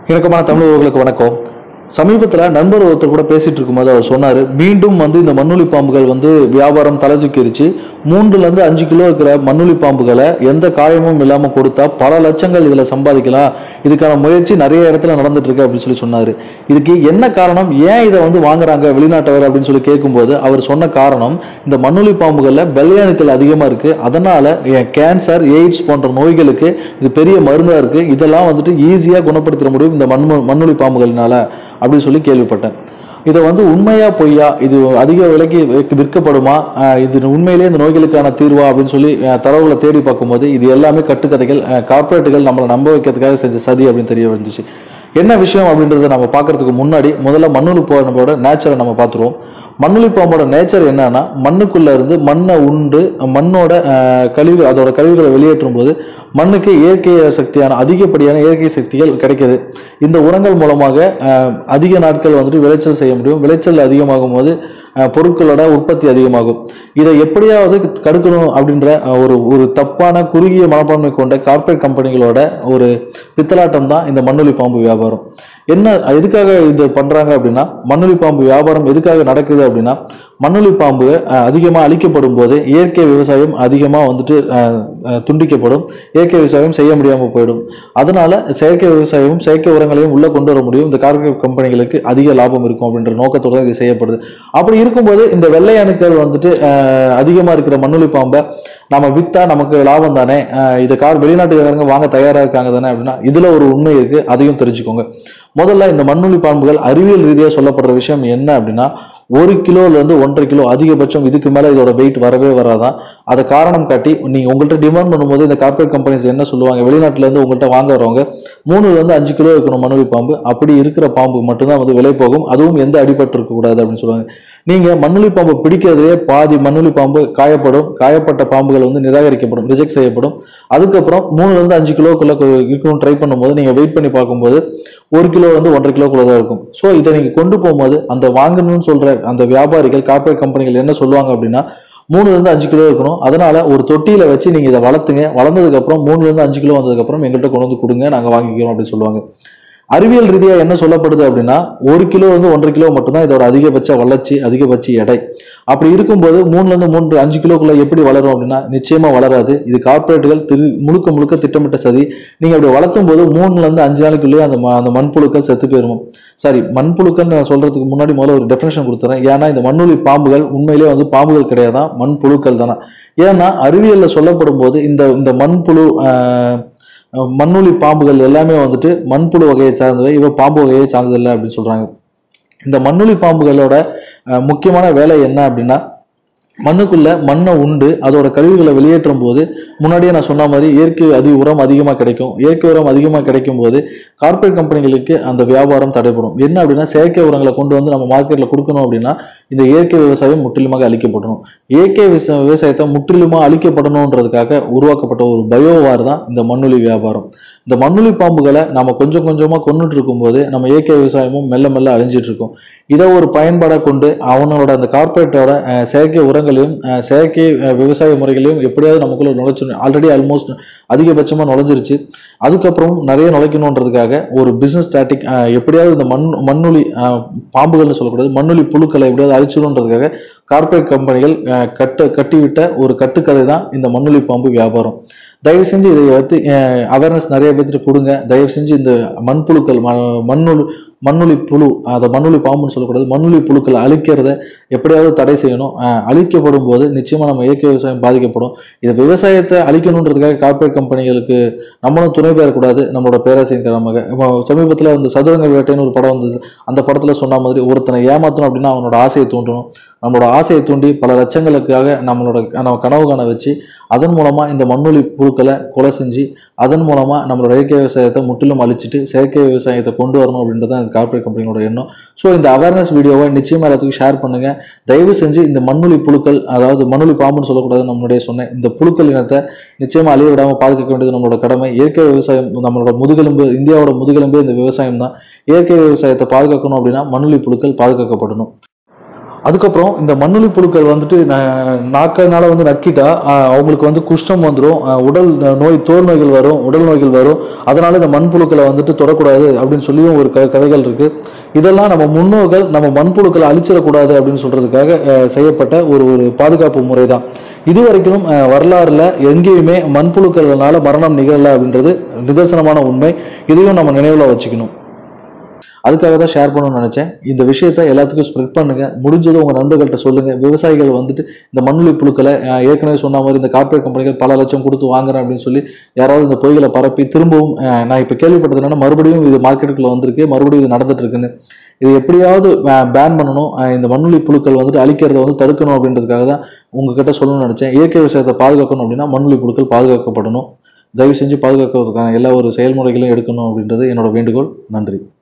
இணக்கமான தமிழ் உறவுகளுக்கு வணக்கம் சமீபத்தில் நண்பர் ஒருத்தர் கூட பேசிட்டு இருக்கும்போது அவர் சொன்னார் மீண்டும் வந்து இந்த மண்ணுளி பாம்புகள் வந்து வியாபாரம் தலை தூக்கிருச்சு மூன்றுலேருந்து அஞ்சு கிலோ இருக்கிற மண்ணுளி பாம்புகளை எந்த காயமும் இல்லாமல் கொடுத்தா பல லட்சங்கள் இதில் சம்பாதிக்கலாம் இதுக்கான முயற்சி நிறைய இடத்துல நடந்துட்டு இருக்கு அப்படின்னு சொல்லி சொன்னார் இதுக்கு என்ன காரணம் ஏன் இதை வந்து வாங்குறாங்க வெளிநாட்டவர் அப்படின்னு சொல்லி கேட்கும்போது அவர் சொன்ன காரணம் இந்த மண்ணுளி பாம்புகளில் வெள்ளையணுக்கள் அதிகமாக இருக்கு அதனால கேன்சர் எய்ட்ஸ் போன்ற நோய்களுக்கு இது பெரிய மருந்தாக இருக்கு இதெல்லாம் வந்துட்டு ஈஸியாக குணப்படுத்திட முடியும் இந்த மண் மண்ணுளி பாம்புகள்னால அப்படின்னு சொல்லி கேள்விப்பட்டேன் இதை வந்து உண்மையா பொய்யா இது அதிக விலைக்கு விற்க- விற்கப்படுமா ஆஹ் இது உண்மையிலேயே இந்த நோய்களுக்கான தீர்வா அப்படின்னு சொல்லி ஆஹ் தரவுகளை தேடி பார்க்கும்போது இது எல்லாமே கட்டுக்கதைகள் கார்ப்பரேட்டுகள் நம்மளை நம்ப வைக்கிறதுக்காக செஞ்ச சதி அப்படின்னு தெரிய வந்துச்சு என்ன விஷயம் அப்படின்றத நம்ம பார்க்கறதுக்கு முன்னாடி முதல்ல மண்ணுளி பாம்போட நேச்சரை நம்ம பார்த்துருவோம் மண்ணுளி பாம்போட நேச்சர் என்னன்னா மண்ணுக்குள்ள இருந்து மண்ணை உண்டு மண்ணோட ஆஹ், கழிவு அதோட கழிவுகளை வெளியேற்றும் போது மண்ணுக்கு இயற்கை சக்தியான அதிகப்படியான இயற்கை சக்திகள் கிடைக்குது இந்த உரங்கள் மூலமாக ஆஹ், அதிக நாட்கள் வந்துட்டு விளைச்சல் செய்ய முடியும் விளைச்சல் அதிகமாகும் போது ஆஹ், பொருட்களோட உற்பத்தி அதிகமாகும் இதை எப்படியாவது தடுக்கணும் அப்படின்ற ஆஹ், ஒரு ஒரு தப்பான குறுகிய மனப்பான்மை கொண்ட கார்ப்பரேட் கம்பெனிகளோட ஒரு பித்தலாட்டம் தான் இந்த மண்ணுளி பாம்பு வியாபாரம் என்ன எதுக்காக இது பண்றாங்க அப்படின்னா மண்ணுளி பாம்பு வியாபாரம் எதுக்காக நடக்குது அப்படின்னா மண்ணுளி பாம்பு அஹ், அதிகமா அழிக்கப்படும் போது இயற்கை விவசாயம் அதிகமா வந்துட்டு அஹ், அஹ், துண்டிக்கப்படும் இயற்கை விவசாயம் செய்ய முடியாம போயிடும் அதனால செயற்கை விவசாயமும் செயற்கை உரங்களையும் உள்ள கொண்டு வர முடியும் இந்த கார்ப்பரேட் கம்பெனிகளுக்கு அதிக லாபம் இருக்கும் அப்படின்ற நோக்கத்தோட தான் இது செய்யப்படுது அப்படி இருக்கும்போது இந்த வெள்ளை அணுக்கள் வந்துட்டு அஹ், அதிகமா இருக்கிற மண்ணுளி பாம்பை நம்ம வித்தா நமக்கு லாபம் தானே அஹ், இதை கார் வெளிநாட்டுக்காரங்க வாங்க தயாரா இருக்காங்க தானே அப்படின்னா இதுல ஒரு உண்மை இருக்கு அதையும் தெரிஞ்சுக்கோங்க முதல்ல இந்த மண்ணுளி பாம்புகள் அறிவியல் ரீதியாக சொல்லப்படுற விஷயம் என்ன அப்படின்னா ஒரு கிலோல இருந்து ஒன்றரை கிலோ அதிகபட்சம் இதுக்கு மேல இதோட வெயிட் வரவே வராதான் அதை காரணம் காட்டி நீங்க உங்கள்கிட்ட டிமாண்ட் பண்ணும்போது இந்த கார்ப்பரேட் கம்பெனிஸ் என்ன சொல்லுவாங்க வெளிநாட்டுல இருந்து உங்கள்கிட்ட வாங்க வரவங்க மூணுல இருந்து அஞ்சு கிலோ இருக்கணும் மண்ணுளி பாம்பு அப்படி இருக்கிற பாம்பு மட்டும்தான் வந்து விலை போகும் அதுவும் எந்த அடிபட்டு இருக்க கூடாது அப்படின்னு சொல்லுவாங்க நீங்க மண்ணுளி பாம்பு பிடிக்கிறதுலே பாதி மண்ணுளி பாம்பு காயப்படும் காயப்பட்ட பாம்புகள் வந்து நிராகரிக்கப்படும் ரிஜெக்ட் செய்யப்படும் அதுக்கப்புறம் மூணுல இருந்து அஞ்சு கிலோக்குள்ள இருக்கணும் ட்ரை பண்ணும்போது நீங்க வெயிட் பண்ணி பார்க்கும்போது ஒரு கிலோ வந்து ஒன்றரை கிலோக்குள்ள தான் இருக்கும் ஸோ இதை நீங்க கொண்டு போகும்போது அந்த வாங்கணும்னு சொல்ற அந்த வியாபாரிகள் கார்ப்பரேட் கம்பெனிகள் என்ன சொல்லுவாங்க அப்படின்னா மூணுல இருந்து அஞ்சு கிலோ இருக்கணும் அதனால ஒரு தொட்டியில வச்சு நீங்க இதை வளர்த்துங்க வளர்ந்ததுக்கு அப்புறம் மூணுல இருந்து அஞ்சு கிலோ வந்ததுக்கு அப்புறம் எங்கள்கிட்ட கொண்டு வந்து கொடுங்க நாங்க வாங்கிக்கிறோம் அப்படின்னு சொல்லுவாங்க அறிவியல் ரீதியா என்ன சொல்லப்படுது அப்படின்னா ஒரு கிலோ வந்து ஒன்றரை கிலோ மட்டும்தான் இதோட அதிகபட்ச வளர்ச்சி அதிகபட்ச எடை அப்படி இருக்கும்போது மூணுல இருந்து மூன்று அஞ்சு கிலோக்குள்ள எப்படி வளரும் அப்படின்னா நிச்சயமா வளராது இது கார்ப்பரேட்டுகள் திரு முழுக்க முழுக்க திட்டமிட்ட சதி நீங்க அப்படி வளர்த்தும் போது மூணுல இருந்து அஞ்சு நாளைக்குள்ளேயே அந்த ம- அந்த மண்புழுக்கள் செத்து போயிரும் சாரி மண்புழுக்கள் நான் சொல்றதுக்கு முன்னாடி முதல்ல ஒரு டெஃபினேஷன் கொடுத்துறேன் ஏன்னா இந்த மண்ணுளி பாம்புகள் உண்மையிலேயே வந்து பாம்புகள் கிடையாதான் மண்புழுக்கள் தானே ஏன்னா அறிவியல்ல சொல்லப்படும் போது இந்த இந்த மண்புழு ஆஹ், மண்ணுளி பாம்புகள் எல்லாமே வந்துட்டு மண்புழு வகையை சார்ந்தவை இவ பாம்பு வகையை சார்ந்ததில்லை அப்படின்னு சொல்றாங்க இந்த மண்ணுளி பாம்புகளோட அஹ், முக்கியமான வேலை என்ன அப்படின்னா மண்ணுக்குள்ள மண்ணை உண்டு அதோட கழிவுகளை வெளியேற்றும் போது முன்னாடியே நான் சொன்ன மாதிரி இயற்கை அதி உரம் அதிகமாக கிடைக்கும் இயற்கை உரம் அதிகமாக கிடைக்கும் போது கார்ப்பரேட் கம்பெனிகளுக்கு அந்த வியாபாரம் தடைப்படும் என்ன அப்படின்னா செயற்கை உரங்களை கொண்டு வந்து நம்ம மார்க்கெட்ல கொடுக்கணும் அப்படின்னா இந்த இயற்கை விவசாயம் முற்றிலுமாக அழிக்கப்படணும் இயற்கை விவசா- விவசாயத்தை முற்றிலுமாக அழிக்கப்படணுன்றதுக்காக உருவாக்கப்பட்ட ஒரு பயோவார் தான் இந்த மண்ணுளி வியாபாரம் இந்த மண்ணுளி பாம்புகளை நம்ம கொஞ்சம் கொஞ்சமா கொண்டுட்டு இருக்கும்போது நம்ம இயற்கை விவசாயமும் மெல்ல மெல்ல அழிஞ்சிட்டு இருக்கும் இதை ஒரு பயன்பாடாக கொண்டு அவனோட அந்த கார்ப்பரேட்டோட அஹ், செயற்கை உரங்களையும் அஹ், செயற்கை அஹ், விவசாய முறைகளையும் எப்படியாவது நமக்குள்ள நுழைச்சு ஆல்ரெடி ஆல்மோஸ்ட் அதிகபட்சமா நுழைஞ்சிருச்சு அதுக்கப்புறம் நிறைய நுழைக்கணுன்றதுக்காக ஒரு பிசினஸ் ஸ்டாட்டிக் எப்படியாவது இந்த மண் மண்ணுளி அஹ், பாம்புகள்னு சொல்லக்கூடாது மண்ணுளி புழுக்களை எப்படியாவது அழிச்சிடணுன்றதுக்காக கார்ப்பரேட் கம்பெனிகள் அஹ், கட்ட கட்டிவிட்ட ஒரு கட்டுக்கதை தான் இந்த மண்ணுளி பாம்பு வியாபாரம் தயவு செஞ்சு இதை பற்றி அவேர்னஸ் நிறைய பேர்த்துட்டு கொடுங்க தயவு செஞ்சு இந்த மண்புழுக்கள் ம- மண்ணுளி மண்ணுளி புழு அதை மண்ணுளி பாம்புன்னு சொல்லக்கூடாது மண்ணுளி புழுக்களை அழிக்கிறத எப்படியாவது தடை செய்யணும் அஹ், அழிக்கப்படும் போது நிச்சயமா நம்ம இயற்கை விவசாயம் பாதிக்கப்படும் இது விவசாயத்தை அழிக்கணுன்றதுக்காக கார்ப்பரேட் கம்பெனிகளுக்கு நம்மளும் துணை பெறக்கூடாது நம்மளோட பேராசையின் காரணமாக இப்போ சமீபத்தில் இந்த சதுரங்க வேட்டைன்னு ஒரு படம் வந்தது அந்த படத்துல சொன்ன மாதிரி ஒருத்தனை ஏமாத்தணும் அப்படின்னா அவனோட ஆசையை தூண்டணும் நம்மளோட ஆசையை தூண்டி பல லட்சங்களுக்காக நம்மளோட நம்ம கனவு காண வச்சு அதன் மூலமா இந்த மண்ணுளி புழுக்களை கொலை செஞ்சு அதன் மூலமா நம்மளோட இயற்கை விவசாயத்தை முற்றிலும் அழிச்சிட்டு செயற்கை விவசாயத்தை கொண்டு வரணும் அப்படின்றது தான் இந்த கார்ப்பரேட் கம்பெனியோட எண்ணம் ஸோ இந்த அவேர்னஸ் வீடியோவை நிச்சயமா எல்லாத்துக்கும் ஷேர் பண்ணுங்க தயவு செஞ்சு இந்த மண்ணுளி புழுக்கள் அதாவது மண்ணுளி பாம்புன்னு சொல்லக்கூடாது நம்மளுடைய சொன்னேன் இந்த புழுக்கள் இனத்தை நிச்சயமா அழிய விடாம பாதுகாக்க வேண்டியது நம்மளோட கடமை இயற்கை விவசாயம் நம்மளோட முதுகெலும்பு இந்தியாவோட முதுகெலும்பே இந்த விவசாயம் தான் இயற்கை விவசாயத்தை பாதுகாக்கணும் அப்படின்னா மண்ணுளி புழுக்கள் பாதுகாக்கப்படணும் அதுக்கப்புறம் இந்த மண்ணுளி புழுக்கள் வந்துட்டு ந- நாக்கினால வந்து நக்கிட்டா ஆஹ், அவங்களுக்கு வந்து குஷ்டம் வந்துடும் உடல் நோய் தோல் நோய்கள் வரும் உடல் நோய்கள் வரும் அதனால இந்த மண்புழுக்களை வந்துட்டு தொடக்கூடாது அப்படின்னு சொல்லியும் ஒரு க கதைகள் இருக்கு இதெல்லாம் நம்ம முன்னோர்கள் நம்ம மண்புழுக்களை அழிச்சிடக்கூடாது அப்படின்னு சொல்றதுக்காக ஆஹ், செய்யப்பட்ட ஒரு ஒரு பாதுகாப்பு முறை தான் இதுவரைக்கும் ஆஹ், வரலாறுல எங்கேயுமே மண்புழுக்கள்னால மரணம் நிகழல அப்படின்றது நிதர்சனமான உண்மை இதையும் நம்ம நினைவுல வச்சுக்கணும் அதுக்காக தான் ஷேர் பண்ணணும்னு நினைச்சேன் இந்த விஷயத்த எல்லாத்துக்கும் ஸ்ப்ரெட் பண்ணுங்க முடிஞ்சது உங்க நண்பர்கள்ட்ட சொல்லுங்க விவசாயிகள் வந்துட்டு இந்த மண்ணுளி புழுக்களை அஹ், ஏற்கனவே சொன்ன மாதிரி இந்த கார்ப்பரேட் கம்பெனிகள் பல லட்சம் கொடுத்து வாங்குறேன் அப்படின்னு சொல்லி யாராவது இந்த பொய்களை பரப்பி திரும்பவும் அஹ், நான் இப்போ கேள்விப்பட்டது என்னன்னா மறுபடியும் இது மார்க்கெட்டுக்குள்ள வந்திருக்கு மறுபடியும் இது நடந்துட்டு இருக்குன்னு இது எப்படியாவது பேன் பண்ணணும் அஹ், இந்த மண்ணுளி புழுக்கள் வந்துட்டு அழிக்கிறத வந்து தடுக்கணும் அப்படின்றதுக்காக தான் உங்ககிட்ட சொல்லணும்னு நினைச்சேன் இயற்கை விவசாயத்தை பாதுகாக்கணும் அப்படின்னா மண்ணுளி புழுக்கள் பாதுகாக்கப்படணும் தயவு செஞ்சு பாதுகாக்கிறதுக்கான எல்லா ஒரு செயல்முறைகளையும் எடுக்கணும் அப்படின்றது என்னோட வேண்டுகோள் நன்றி